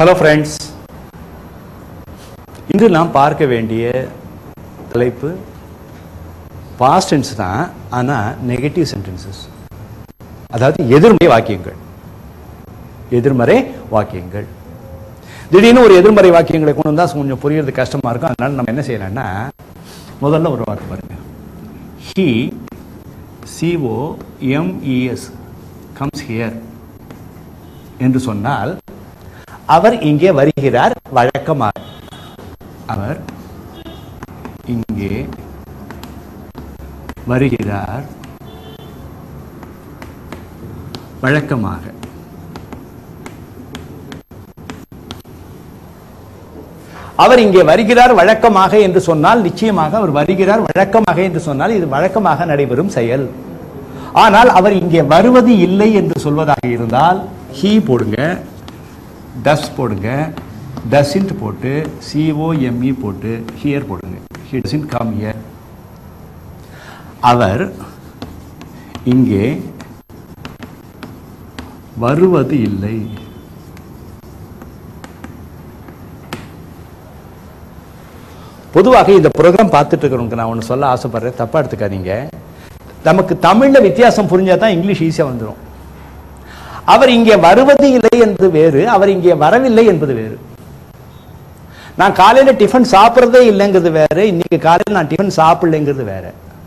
hello friends இன்று நாம் பார்க்க வேண்டிய தலைப்பு பாஸ்ட் டென்ஸ் தான் ஆனால் நெகட்டிவ் சென்டென்சஸ் அதாவது எதிர்மறை வாக்கியங்கள் எதிர்மறை வாக்கியங்கள் திடீர்னு ஒரு எதிர்மறை வாக்கியங்களை கொண்டு வந்தால் கொஞ்சம் புரியறது கஷ்டமா இருக்கும் அதனால நம்ம என்ன செய்யலாம்னா முதல்ல ஒரு வாக்கு பாருங்க he C O M E S comes here என்று சொன்னால் அவர் இங்கே வருகிறார் வழக்கமாக அவர் இங்கே வருகிறார் வழக்கமாக அவர் இங்கே வருகிறார் வழக்கமாக என்று சொன்னால் நிச்சயமாக அவர் வருகிறார் வழக்கமாக என்று சொன்னால் இது வழக்கமாக நடைபெறும் செயல் ஆனால் அவர் இங்கே வருவது இல்லை என்று சொல்வதாக இருந்தால் ஹீ போடுங்க டஸ் போடுங்க டசின்ட் போட்டு சிஓஎம்இ போட்டு ஹியர் போடுங்க ஹி டசின்ட் கம் ஹியர் அவர் இங்கே வருவது இல்லை பொதுவாக இந்த ப்ரோக்ராம் பார்த்துட்டு இருக்கிறவங்க நான் ஒன்று சொல்ல ஆசைப்படுறேன் தப்பா எடுத்துக்காதீங்க நமக்கு தமிழ்ல வித்தியாசம் புரிஞ்சா தான் இங்கிலீஷ் ஈஸியா வந்துடும் அவர் இங்கே வருவது இல்லை என்பது வேறு அவர் இங்கே வரவில்லை என்பது வேறு நான் காலையில டிஃபன் சாப்பிட்றதே இல்லைங்கிறது வேற இன்னைக்கு காலையில் நான் டிஃபன் சாப்பிடலைங்கிறது வேற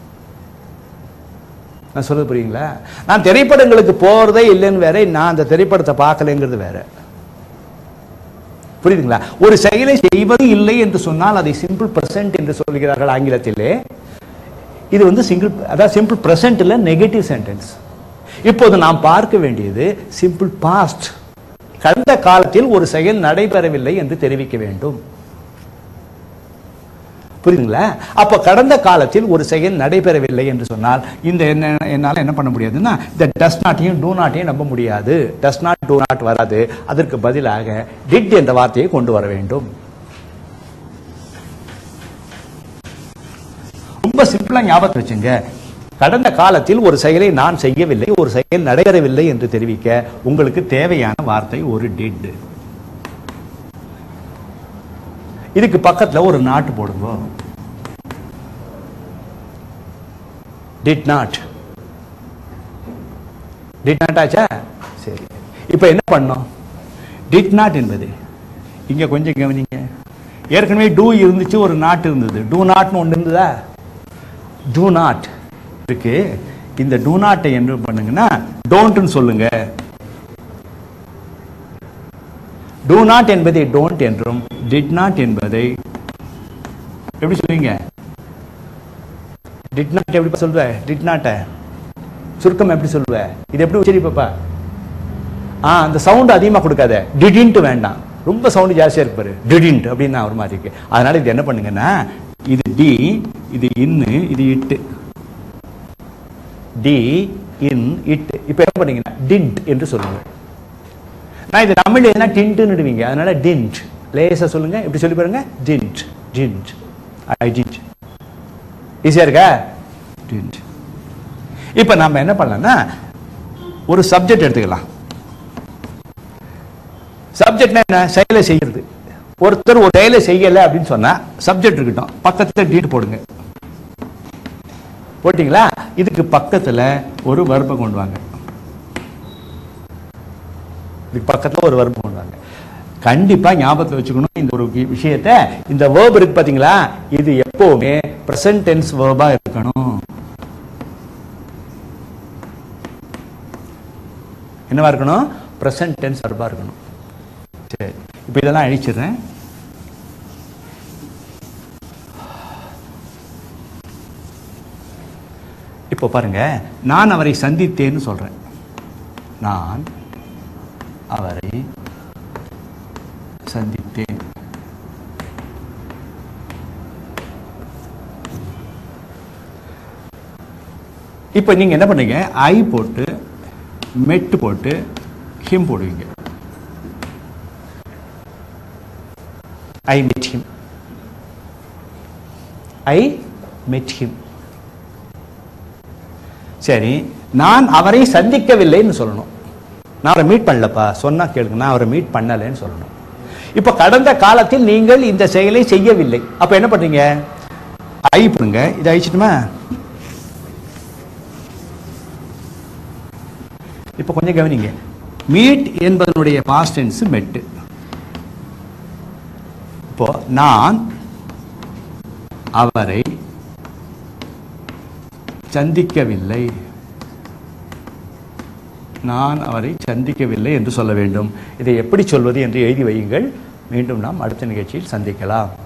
நான் சொல்றது புரியுங்களா நான் திரைப்படங்களுக்கு போறதே இல்லைன்னு வேற நான் அந்த திரைப்படத்தை பார்க்கலைங்கிறது வேற புரியுதுங்களா ஒரு செயலை செய்வது இல்லை என்று சொன்னால் அதை சிம்பிள் பிரசன்ட் என்று சொல்கிறார்கள் ஆங்கிலத்திலே இது வந்து சிங்கிள் அதாவது சிம்பிள் பிரசன்ட்ல நெகட்டிவ் சென்டென்ஸ் இப்போது நாம் பார்க்க வேண்டியது சிம்பிள் பாஸ்ட் கடந்த காலத்தில் ஒரு செயல் நடைபெறவில்லை என்று தெரிவிக்க வேண்டும் புரியுதுங்களா அப்ப கடந்த காலத்தில் ஒரு செயல் நடைபெறவில்லை என்று சொன்னால் இந்த என்ன என்னால என்ன பண்ண முடியாதுன்னா இந்த டஸ் நாட்டையும் டூ நாட்டையும் நம்ப முடியாது டஸ் நாட் டூ நாட் வராது அதற்கு பதிலாக டிட் என்ற வார்த்தையை கொண்டு வர வேண்டும் ரொம்ப சிம்பிளா ஞாபகத்தில் வச்சுங்க கடந்த காலத்தில் ஒரு செயலை நான் செய்யவில்லை ஒரு செயல் நடைபெறவில்லை என்று தெரிவிக்க உங்களுக்கு தேவையான வார்த்தை ஒரு டிட் இதுக்கு பக்கத்துல ஒரு நாட்டு போடுங்க டிட் நாட் டிட் நாட் ஆச்சா சரி இப்போ என்ன பண்ணோம் டிட் நாட் என்பது இங்க கொஞ்சம் கவனிங்க ஏற்கனவே டூ இருந்துச்சு ஒரு நாட் இருந்தது டூ நாட்னு ஒன்று இருந்ததா டூ நாட் இருக்கு இந்த டூ நாட்டை என்ன பண்ணுங்கன்னா டோன்ட்னு சொல்லுங்க டூ நாட் என்பதை டோன்ட் என்றும் டிட் நாட் என்பதை எப்படி சொல்லுவீங்க டிட் நாட் எப்படி சொல்லுவ டிட் நாட்ட சுருக்கம் எப்படி சொல்லுவ இது எப்படி உச்சரிப்பா ஆ அந்த சவுண்ட் அதிகமா கொடுக்காத டிடின்ட்டு வேண்டாம் ரொம்ப சவுண்ட் ஜாஸ்தியா இருக்கு பாரு டிடின்ட் அப்படின்னு ஒரு மாதிரி இருக்கு அதனால இது என்ன பண்ணுங்கன்னா இது டி இது இன்னு இது இட்டு டி இன் இட் இப்போ என்ன பண்ணீங்கன்னா டிண்ட் என்று சொல்லுங்க நான் இது தமிழ் என்ன டின்ட்டுன்னுடுவீங்க அதனால டிண்ட் லேசா சொல்லுங்க எப்படி சொல்லி பாருங்க டிண்ட் டிண்ட் ஐ டிண்ட் ஈஸியா இருக்கா டிண்ட் இப்போ நம்ம என்ன பண்ணலாம்னா ஒரு சப்ஜெக்ட் எடுத்துக்கலாம் சப்ஜெக்ட்னா என்ன செயலை செய்யறது ஒருத்தர் ஒரு செயலை செய்யலை அப்படின்னு சொன்னா சப்ஜெக்ட் இருக்கட்டும் பக்கத்துல டீட் போடுங்க போட்டிங்களா இதுக்கு பக்கத்துல ஒரு வர்பம் கொண்டு வாங்க இதுக்கு பக்கத்துல ஒரு வர்பம் கொண்டு வாங்க கண்டிப்பா ஞாபகத்தில் வச்சுக்கணும் இந்த ஒரு விஷயத்த இந்த வேர்ப் இருக்கு பாத்தீங்களா இது எப்பவுமே பிரசன்ட் டென்ஸ் வேர்பா இருக்கணும் என்னவா இருக்கணும் பிரசன்ட் டென்ஸ் வர்பா இருக்கணும் சரி இப்போ இதெல்லாம் அழிச்சிடுறேன் இப்போ பாருங்க நான் அவரை சந்தித்தேன்னு சொல்றேன் நான் அவரை சந்தித்தேன் இப்போ நீங்க என்ன பண்ணீங்க ஐ போட்டு மெட்டு போட்டு ஹிம் போடுவீங்க ஐ மெட் ஹிம் ஐ மெட் ஹிம் சரி நான் அவரை சந்திக்கவில்லைன்னு சொல்லணும் நான் அவரை மீட் பண்ணலப்பா சொன்னா கேளுங்க நான் அவரை மீட் பண்ணலைன்னு சொல்லணும் இப்ப கடந்த காலத்தில் நீங்கள் இந்த செயலை செய்யவில்லை அப்ப என்ன பண்றீங்க அழிப்புடுங்க இதை அழிச்சிட்டுமா இப்ப கொஞ்சம் கவனிங்க மீட் என்பதனுடைய பாஸ்ட் டென்ஸ் மெட்டு இப்போ நான் அவரை சந்திக்கவில்லை நான் அவரை சந்திக்கவில்லை என்று சொல்ல வேண்டும் இதை எப்படி சொல்வது என்று எழுதி வையுங்கள் மீண்டும் நாம் அடுத்த நிகழ்ச்சியில் சந்திக்கலாம்